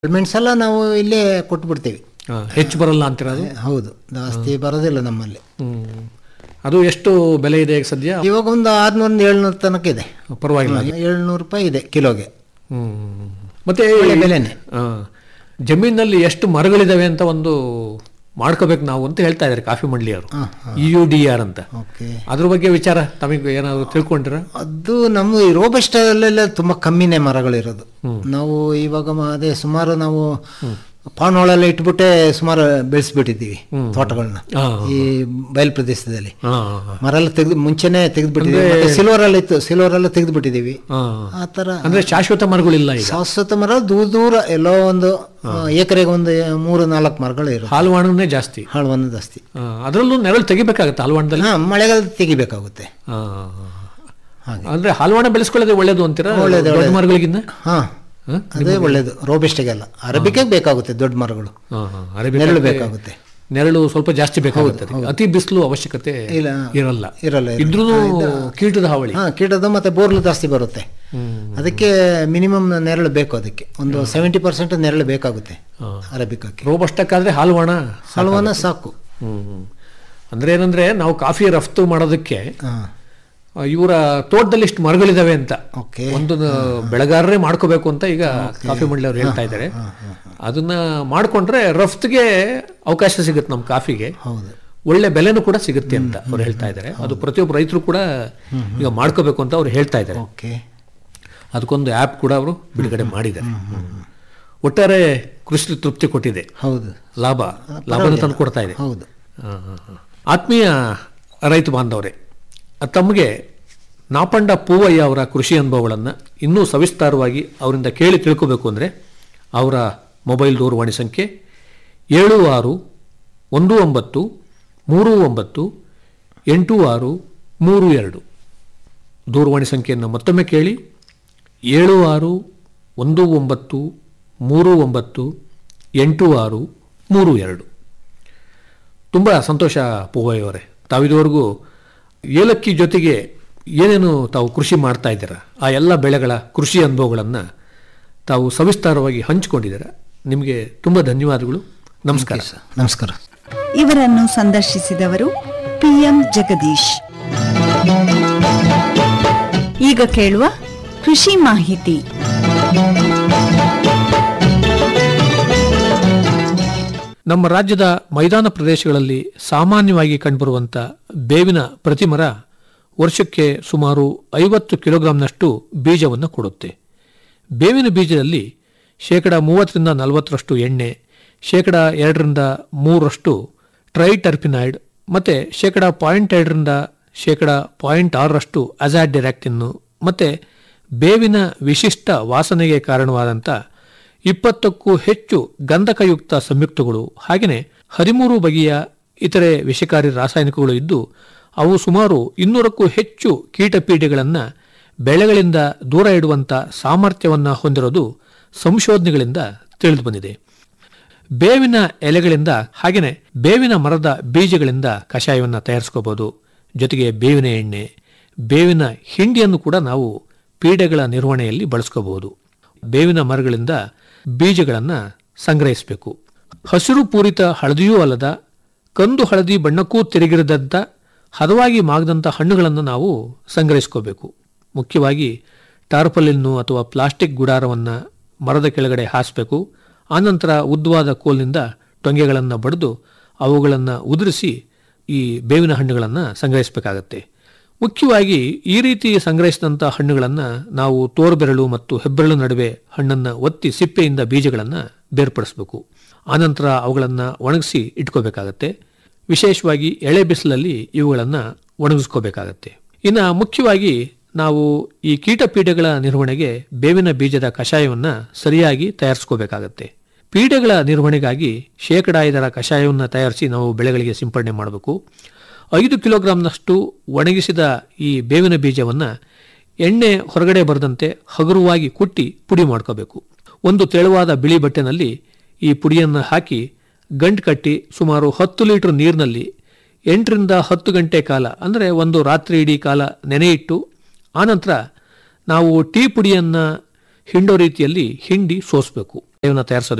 ಮೆಣಸೆಲ್ಲ ನಾವು ಇಲ್ಲೇ ಕೊಟ್ಬಿಡ್ತೀವಿ ಆ, ಹೆಚ್ಚು ಬರಲ್ಲ ಅಂತೀರ ಅದು ಹೌದು ಜಾಸ್ತಿ ಬರೋದಿಲ್ಲ ನಮ್ಮಲ್ಲಿ ಹ್ಮ್. ಅದು ಎಷ್ಟು ಬೆಲೆ ಇದೆ ಈಗ ಸದ್ಯ ಇವಾಗ ಒಂದು ಆರ್ನೂರಿಂದ ಏಳ್ನೂರು ತನಕ ಇದೆ ಪರವಾಗಿಲ್ಲ ಏಳ್ನೂರು ರೂಪಾಯಿ ಇದೆ ಕಿಲೋಗೆ ಹ್ಮ್. ಮತ್ತೆ ಒಳ್ಳೆ ಬೆಲೆನೆ ಆ, ಜಮೀನಲ್ಲಿ ಎಷ್ಟು ಮರಗಳಿದಾವೆ ಅಂತ ಒಂದು ಮಾಡ್ಕೋಬೇಕು ನಾವು ಅಂತ ಹೇಳ್ತಾ ಇದ್ದಾರೆ ಕಾಫಿ ಮಂಡಳಿಯವರು ಇ ಯು ಡಿ ಆರ್ ಅಂತ ಓಕೆ ಅದ್ರ ಬಗ್ಗೆ ವಿಚಾರ ತಮಗೆ ಏನಾದ್ರು ತಿಳ್ಕೊಂಡಿರ ಅದು ನಮ್ಮ ಈ ರೋಬಸ್ಟಲ್ಲೆಲ್ಲ ತುಂಬ ಕಮ್ಮಿನೇ ಮರಗಳಿರೋದು ನಾವು ಇವಾಗ ಮ- ಅದೇ ಸುಮಾರು ನಾವು ಪಾನೊಳೆಲ್ಲ ಇಟ್ಬಿಟ್ಟೆ ಸುಮಾರು ಬೆಳೆಸ್ಬಿಟ್ಟಿದ್ದೀವಿ ತೋಟಗಳನ್ನ ಹಾ. ಈ ಬಯಲು ಪ್ರದೇಶದಲ್ಲಿ ಹಾ ಮರ ಎಲ್ಲ ತೆಗೆದು ಮುಂಚೆನೆ ತೆಗೆದ್ಬಿಟ್ಟಿದ್ದೀವಿ ಸಿಲ್ವರ್ ಎಲ್ಲ ಇತ್ತು ಸಿಲ್ವರ್ ಎಲ್ಲ ತೆಗೆದ್ಬಿಟ್ಟಿದ್ದೀವಿ ಹಾ ಆ ಥರ ಅಂದ್ರೆ ಶಾಶ್ವತ ಮರಗಳಿಲ್ಲ ಈಗ ಶಾಶ್ವತ ಮರ ದೂರ ದೂರ ಎಲ್ಲೋ ಒಂದು ಆ, ಎಕರೆಗೆ ಒಂದು ಮೂರು ನಾಲ್ಕು ಮರಗಳು ಇರುತ್ತೆ ಹಾಲ್ವಾಣನೇ ಜಾಸ್ತಿ ಹಾಳುವನ್ನು ಜಾಸ್ತಿ ಆ, ಅದರಲ್ಲೂ ನೆರಳು ತೆಗಿಬೇಕಾಗತ್ತೆ ಹಾಲ್ವಾಣದಲ್ಲಿ ಹಾ ಮಳೆಗಾಲ ತೆಗಿಬೇಕಾಗುತ್ತೆ ಆ, ಹಾಗೆ. ಅಂದ್ರೆ ಹಾಲ್ವಾಣ ಬೆಳೆಸ್ಕೊಳ್ಳೋದೇ ಒಳ್ಳೇದು ಅಂತೀರಾ ದೊಡ್ಡ ಮರಗಳಿಗಿನ್ನ ಹಾ ಹಾ? ಅದೇ ಒಳ್ಳೇದು ರೋಬೆಸ್ಟಿಗೆಲ್ಲ ಅರಬಿಕೆ ಬೇಕಾಗುತ್ತೆ ದೊಡ್ಡ ಮರಗಳು ಹಾ, ಹಾ. ಅರೇಬಿಕಾ ನೆರಳು ಬೇಕಾಗುತ್ತೆ ನೆರಳು ಸ್ವಲ್ಪ ಜಾಸ್ತಿ ಬೇಕಾಗುತ್ತೆ ಅದಕ್ಕೆ. ಅತಿ ಬಿಸಿಲು ಅವಶ್ಯಕತೆ ಇಲ್ಲ ಇರಲ್ಲ ಇರಲ್ಲ ಇರಲ್ಲ. ಇದ್ರೂ ಕೀಟದ ಹಾವಳಿ ಹಾ ಕೀಟದ ಮತ್ತೆ ಬೋರ್ಲು ಜಾಸ್ತಿ ಬರುತ್ತೆ ಅದಕ್ಕೆ ಮಿನಿಮಮ್ ನೆರಳು ಬೇಕು ಅದಕ್ಕೆ ಒಂದು ಸೆವೆಂಟಿ ಪರ್ಸೆಂಟ್ ನೆರಳು ಬೇಕಾಗುತ್ತೆ ಅರಬಿಕಕ್ಕೆ ರೋಬಸ್ಟಕ್ಕಾದ್ರೆ ಹಾಲ್ವಾಣ ಹಲವನ್ನ ಸಾಕು ಹ್ಮ್ ಅಂದ್ರೆ ಏನಂದ್ರೆ ನಾವು ಕಾಫಿ ರಫ್ತು ಮಾಡೋದಕ್ಕೆ ಹಾ ಆ, ಇವರ ತೋಟದಲ್ಲಿ ಇಷ್ಟು ಮರಗಳಿದಾವೆ ಅಂತ ಓಕೆ ಒಂದು ಬೆಳೆಗಾರರೇ ಮಾಡ್ಕೋಬೇಕು ಅಂತ ಈಗ ಕಾಫಿ ಮಂಡಳಿಯವರು ಹೇಳ್ತಾ ಇದ್ದಾರೆ ಅದನ್ನ ಮಾಡ್ಕೊಂಡ್ರೆ ರಫ್ತಿಗೆ ಅವಕಾಶ ಸಿಗುತ್ತೆ ನಮ್ಮ ಕಾಫಿಗೆ ಹೌದು ಒಳ್ಳೆ ಬೆಲೆನೂ ಕೂಡ ಸಿಗುತ್ತೆ ಅಂತ ಅವ್ರು ಹೇಳ್ತಾ ಇದ್ದಾರೆ ಅದು ಪ್ರತಿಯೊಬ್ಬ ರೈತರು ಕೂಡ ಈಗ ಮಾಡ್ಕೋಬೇಕು ಅಂತ ಅವ್ರು ಹೇಳ್ತಾ ಇದ್ದಾರೆ ಓಕೆ ಅದಕ್ಕೊಂದು ಆ್ಯಪ್ ಕೂಡ ಅವರು ಬಿಡುಗಡೆ ಮಾಡಿದ್ದಾರೆ ಒಟ್ಟಾರೆ ಕೃಷಿ ತೃಪ್ತಿ ಕೊಟ್ಟಿದೆ ಹೌದು ಲಾಭ ಲಾಭನ ತಂದು ಕೊಡ್ತಾ ಇದೆ ಹೌದು ಆ, ಆ, ಆ. ಆತ್ಮೀಯ ರೈತ ಬಾಂಧವರೇ ತಮಗೆ ನಾಪಂಡ ಪೂವಯ್ಯ ಅವರ ಕೃಷಿ ಅನುಭವಗಳನ್ನು ಇನ್ನೂ ಸವಿಸ್ತಾರವಾಗಿ ಅವರಿಂದ ಕೇಳಿ ತಿಳ್ಕೋಬೇಕು ಅಂದರೆ ಅವರ ಮೊಬೈಲ್ ದೂರವಾಣಿ ಸಂಖ್ಯೆ ಏಳು ಆರು ಒಂದು ಒಂಬತ್ತು ಮೂರು ಒಂಬತ್ತು ಎಂಟು ಆರು ಮೂರು ಎರಡು ದೂರವಾಣಿ ಸಂಖ್ಯೆಯನ್ನು ಮತ್ತೊಮ್ಮೆ ಕೇಳಿ ಏಳು ಆರು ಒಂದು ಒಂಬತ್ತು ಮೂರು ಒಂಬತ್ತು ಎಂಟು ಆರು ಮೂರು ಎರಡು ತುಂಬ ಸಂತೋಷ ಪೂವಯ್ಯವರೇ ತಾವಿದುವರೆಗೂ ಏಲಕ್ಕಿ ಜೊತೆಗೆ ಏನೇನು ತಾವು ಕೃಷಿ ಮಾಡ್ತಾ ಇದ್ದೀರಾ ಆ ಎಲ್ಲ ಬೆಳೆಗಳ ಕೃಷಿ ಅನುಭವಗಳನ್ನು ತಾವು ಸವಿಸ್ತಾರವಾಗಿ ಹಂಚಿಕೊಂಡಿದ್ದೀರಾ ನಿಮಗೆ ತುಂಬ ಧನ್ಯವಾದಗಳು ನಮಸ್ಕಾರ ನಮಸ್ಕಾರ ಇವರನ್ನು ಸಂದರ್ಶಿಸಿದವರು ಪಿಎಂ ಜಗದೀಶ್ ಈಗ ಕೇಳುವ ಕೃಷಿ ಮಾಹಿತಿ ನಮ್ಮ ರಾಜ್ಯದ ಮೈದಾನ ಪ್ರದೇಶಗಳಲ್ಲಿ ಸಾಮಾನ್ಯವಾಗಿ ಕಂಡುಬರುವಂಥ ಬೇವಿನ ಪ್ರತಿಮರ ವರ್ಷಕ್ಕೆ ಸುಮಾರು ಐವತ್ತು ಕಿಲೋಗ್ರಾಂನಷ್ಟು ಬೀಜವನ್ನು ಕೊಡುತ್ತೆ ಬೇವಿನ ಬೀಜದಲ್ಲಿ ಶೇಕಡ ಮೂವತ್ತರಿಂದ ನಲವತ್ತರಷ್ಟು ಎಣ್ಣೆ ಶೇಕಡ ಎರಡರಿಂದ ಮೂರರಷ್ಟು ಟ್ರೈಟರ್ಪಿನಾಯ್ಡ್ ಮತ್ತು ಶೇಕಡ ಪಾಯಿಂಟ್ ಎರಡರಿಂದ ಶೇಕಡ ಪಾಯಿಂಟ್ ಆರರಷ್ಟು ಅಜಾಡ್ಡಿರಾಕ್ಟಿನ್ನು ಮತ್ತು ಬೇವಿನ ವಿಶಿಷ್ಟ ವಾಸನೆಗೆ ಕಾರಣವಾದಂಥ ಇಪ್ಪತ್ತಕ್ಕೂ ಹೆಚ್ಚು ಗಂಧಕಯುಕ್ತ ಸಂಯುಕ್ತಗಳು ಹಾಗೆಯೇ ಹದಿಮೂರು ಬಗೆಯ ಇತರೆ ವಿಷಕಾರಿ ರಾಸಾಯನಿಕಗಳು ಇದ್ದು ಅವು ಸುಮಾರು ಇನ್ನೂರಕ್ಕೂ ಹೆಚ್ಚು ಕೀಟಪೀಡೆಗಳನ್ನು ಬೆಳೆಗಳಿಂದ ದೂರ ಇಡುವಂಥ ಸಾಮರ್ಥ್ಯವನ್ನು ಹೊಂದಿರೋದು ಸಂಶೋಧನೆಗಳಿಂದ ತಿಳಿದು ಬಂದಿದೆ ಬೇವಿನ ಎಲೆಗಳಿಂದ ಹಾಗೆಯೇ ಬೇವಿನ ಮರದ ಬೀಜಗಳಿಂದ ಕಷಾಯವನ್ನು ತಯಾರಿಸ್ಕೋಬಹುದು ಜೊತೆಗೆ ಬೇವಿನ ಎಣ್ಣೆ ಬೇವಿನ ಹಿಂಡಿಯನ್ನು ಕೂಡ ನಾವು ಪೀಡೆಗಳ ನಿರ್ವಹಣೆಯಲ್ಲಿ ಬಳಸ್ಕೋಬಹುದು ಬೇವಿನ ಮರಗಳಿಂದ ಬೀಜಗಳನ್ನು ಸಂಗ್ರಹಿಸಬೇಕು ಹಸಿರು ಪೂರಿತ ಹಳದಿಯೂ ಅಲ್ಲದ ಕಂದು ಹಳದಿ ಬಣ್ಣಕ್ಕೂ ತಿರುಗಿರದಂಥ ಹದವಾಗಿ ಮಾಗದಂಥ ಹಣ್ಣುಗಳನ್ನು ನಾವು ಸಂಗ್ರಹಿಸ್ಕೋಬೇಕು ಮುಖ್ಯವಾಗಿ ಟಾರ್ಪಲಿನ್ನು ಅಥವಾ ಪ್ಲಾಸ್ಟಿಕ್ ಗುಡಾರವನ್ನು ಮರದ ಕೆಳಗಡೆ ಹಾಸಬೇಕು ಆನಂತರ ಉದ್ದವಾದ ಕೋಲ್ನಿಂದ ಟೊಂಗೆಗಳನ್ನು ಬಡಿದು ಅವುಗಳನ್ನು ಉದುರಿಸಿ ಈ ಬೇವಿನ ಹಣ್ಣುಗಳನ್ನು ಸಂಗ್ರಹಿಸಬೇಕಾಗತ್ತೆ ಮುಖ್ಯವಾಗಿ ಈ ರೀತಿ ಸಂಗ್ರಹಿಸಿದಂಥ ಹಣ್ಣುಗಳನ್ನು ನಾವು ತೋರ್ಬೆರಳು ಮತ್ತು ಹೆಬ್ಬೆರಳು ನಡುವೆ ಹಣ್ಣನ್ನು ಒತ್ತಿ ಸಿಪ್ಪೆಯಿಂದ ಬೀಜಗಳನ್ನು ಬೇರ್ಪಡಿಸಬೇಕು ಆನಂತರ ಅವುಗಳನ್ನು ಒಣಗಿಸಿ ಇಟ್ಕೋಬೇಕಾಗತ್ತೆ ವಿಶೇಷವಾಗಿ ಎಳೆ ಬಿಸಿಲಲ್ಲಿ ಇವುಗಳನ್ನು ಒಣಗಿಸ್ಕೋಬೇಕಾಗತ್ತೆ ಇನ್ನು ಮುಖ್ಯವಾಗಿ ನಾವು ಈ ಕೀಟಪೀಡೆಗಳ ನಿರ್ವಹಣೆಗೆ ಬೇವಿನ ಬೀಜದ ಕಷಾಯವನ್ನು ಸರಿಯಾಗಿ ತಯಾರಿಸ್ಕೋಬೇಕಾಗತ್ತೆ ಪೀಡೆಗಳ ನಿರ್ವಹಣೆಗಾಗಿ ಶೇಕಡ ಐದರ ಕಷಾಯವನ್ನು ತಯಾರಿಸಿ ನಾವು ಬೆಳೆಗಳಿಗೆ ಸಿಂಪಡಣೆ ಮಾಡಬೇಕು ಐದು ಕಿಲೋಗ್ರಾಂನಷ್ಟು ಒಣಗಿಸಿದ ಈ ಬೇವಿನ ಬೀಜವನ್ನು ಎಣ್ಣೆ ಹೊರಗಡೆ ಬರದಂತೆ ಹಗುರವಾಗಿ ಕುಟ್ಟಿ ಪುಡಿ ಮಾಡ್ಕೋಬೇಕು ಒಂದು ತೆಳುವಾದ ಬಿಳಿ ಬಟ್ಟೆನಲ್ಲಿ ಈ ಪುಡಿಯನ್ನು ಹಾಕಿ ಗಂಟು ಕಟ್ಟಿ ಸುಮಾರು ಹತ್ತು ಲೀಟರ್ ನೀರಿನಲ್ಲಿ ಎಂಟರಿಂದ ಹತ್ತು ಗಂಟೆ ಕಾಲ ಅಂದರೆ ಒಂದು ರಾತ್ರಿ ಇಡೀ ಕಾಲ ನೆನೆಯಿಟ್ಟು ಆನಂತರ ನಾವು ಟೀ ಪುಡಿಯನ್ನು ಹಿಂಡೋ ರೀತಿಯಲ್ಲಿ ಹಿಂಡಿ ಸೋಸಬೇಕು ಬೇವನ್ನ ತಯಾರಿಸೋದು